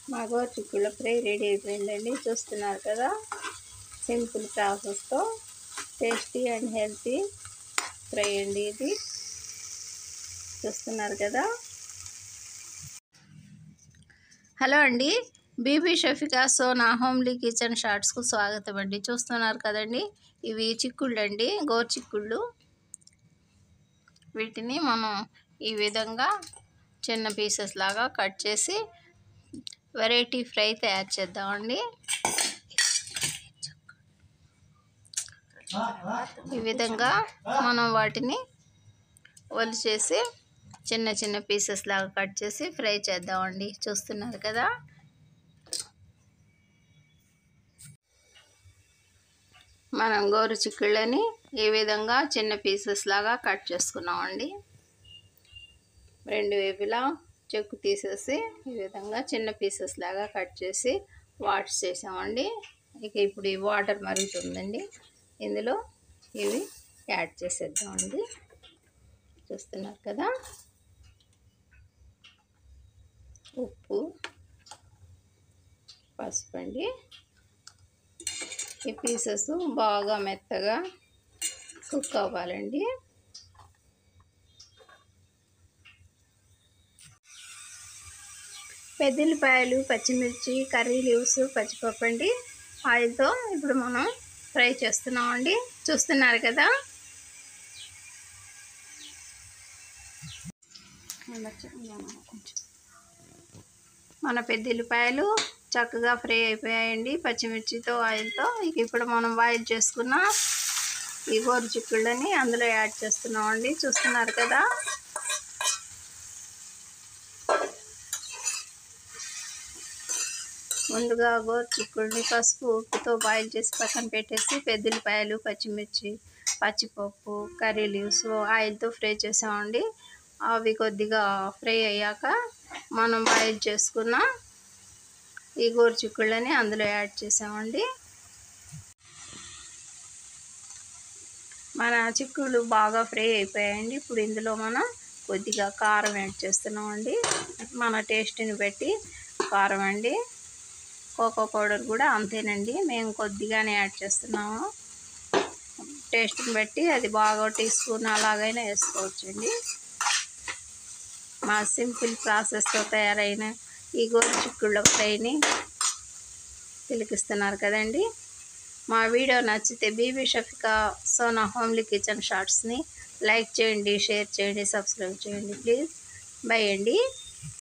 మా గోరుచిక్కుళ్ళ fry ready అయిపోయిందండి చూస్తున్నారు కదా సింపుల్ ప్రాసెస్తో టేస్టీ అండ్ హెల్తీ ఫ్రై అండి ఇది చూస్తున్నారు కదా హలో అండి బీబీ షఫికా సోనా హోమ్లీ కిచెన్ షార్ట్స్కు స్వాగతం అండి చూస్తున్నారు కదండి ఇవి చిక్కుళ్ళు అండి గోరు చిక్కుళ్ళు వీటిని మనం ఈ విధంగా చిన్న పీసెస్ లాగా కట్ చేసి వెరైటీ ఫ్రై తయారు చేద్దామండి ఈ విధంగా మనం వాటిని ఒలిచేసి చిన్న చిన్న పీసెస్ లాగా కట్ చేసి ఫ్రై చేద్దామండి చూస్తున్నారు కదా మనం గోరు చిక్కుళ్ళని ఈ విధంగా చిన్న పీసెస్ లాగా కట్ చేసుకున్నామండి రెండు వైపులా చెక్కు తీసేసి ఈ విధంగా చిన్న పీసెస్ లాగా కట్ చేసి వాష్ చేసామండి ఇక ఇప్పుడు ఈ వాటర్ మరుగుతుందండి ఇందులో ఇవి యాడ్ చేసేద్దామండి చూస్తున్నారు కదా ఉప్పు పసుపు అండి ఈ పీసెస్ బాగా మెత్తగా కుక్ అవ్వాలండి పెద్దల్లిపాయలు పచ్చిమిర్చి కర్రీ లీవ్స్ పచ్చిపప్పు అండి ఆయిల్తో ఇప్పుడు మనం ఫ్రై చేస్తున్నామండి చూస్తున్నారు కదా మన పెద్దల్లిపాయలు చక్కగా ఫ్రై అయిపోయాయండి పచ్చిమిర్చితో ఆయిల్తో ఇక ఇప్పుడు మనం బాయిల్ చేసుకున్న ఈ గోరు చిక్కుళ్ళని అందులో యాడ్ చేస్తున్నామండి చూస్తున్నారు కదా ముందుగా గోరు చిక్కుడిని పసుపు ఉప్పుతో బాయిల్ చేసి పక్కన పెట్టేసి పెద్దల్లిపాయలు పచ్చిమిర్చి పచ్చిపప్పు కర్రీ లీవ్స్ ఆయిల్తో ఫ్రై చేసామండి అవి కొద్దిగా ఫ్రై అయ్యాక మనం బాయిల్ చేసుకున్న ఈ గోరు చిక్కుళ్ళని అందులో యాడ్ చేసామండి మన చిక్కుళ్ళు బాగా ఫ్రై అయిపోయాయండి ఇప్పుడు ఇందులో మనం కొద్దిగా కారం యాడ్ చేస్తున్నామండి మన టేస్ట్ని బట్టి కారం అండి కోకో పౌడర్ కూడా అంతేనండి మేము కొద్దిగానే యాడ్ చేస్తున్నాము టేస్ట్ని బట్టి అది బాగా టీ స్పూన్ అలాగైనా వేసుకోవచ్చండి మా సింపుల్ ప్రాసెస్తో తయారైన ఈ గోరు చిక్కుళ్ళ ఫ్రైని తిలికిస్తున్నారు కదండి మా వీడియో నచ్చితే బీబీ షఫికా సోనా హోమ్లీ కిచెన్ షార్ట్స్ని లైక్ చేయండి షేర్ చేయండి సబ్స్క్రైబ్ చేయండి ప్లీజ్ బై అండి